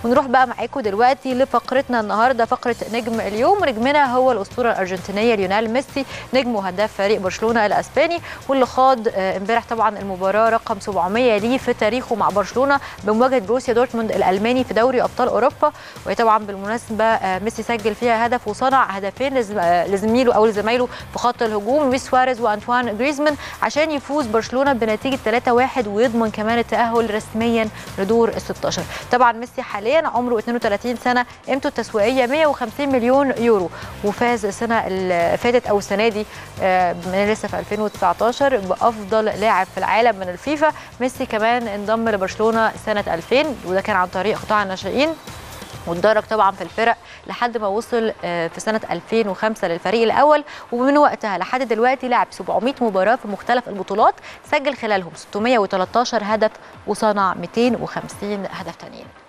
ونروح بقى معاكم دلوقتي لفقرتنا النهارده فقره نجم اليوم نجمنا هو الاسطوره الارجنتينيه ليونيل ميسي نجم وهداف فريق برشلونه الاسباني واللي خاض امبارح طبعا المباراه رقم 700 ليه في تاريخه مع برشلونه بمواجهه بروسيا دورتموند الالماني في دوري ابطال اوروبا وهي طبعا بالمناسبه ميسي سجل فيها هدف وصنع هدفين لزميله او لزمايله في خط الهجوم لويس سواريز وانطوان جريزمان عشان يفوز برشلونه بنتيجه 3-1 ويضمن كمان التاهل رسميا لدور ال 16 طبعا ميسي حاليا عمره 32 سنه قيمته التسويقيه 150 مليون يورو وفاز السنه اللي فاتت او السنه دي من لسه في 2019 بافضل لاعب في العالم من الفيفا ميسي كمان انضم لبرشلونه سنه 2000 وده كان عن طريق قطاع الناشئين واتدرج طبعا في الفرق لحد ما وصل في سنه 2005 للفريق الاول ومن وقتها لحد دلوقتي لعب 700 مباراه في مختلف البطولات سجل خلالهم 613 هدف وصنع 250 هدف تانيين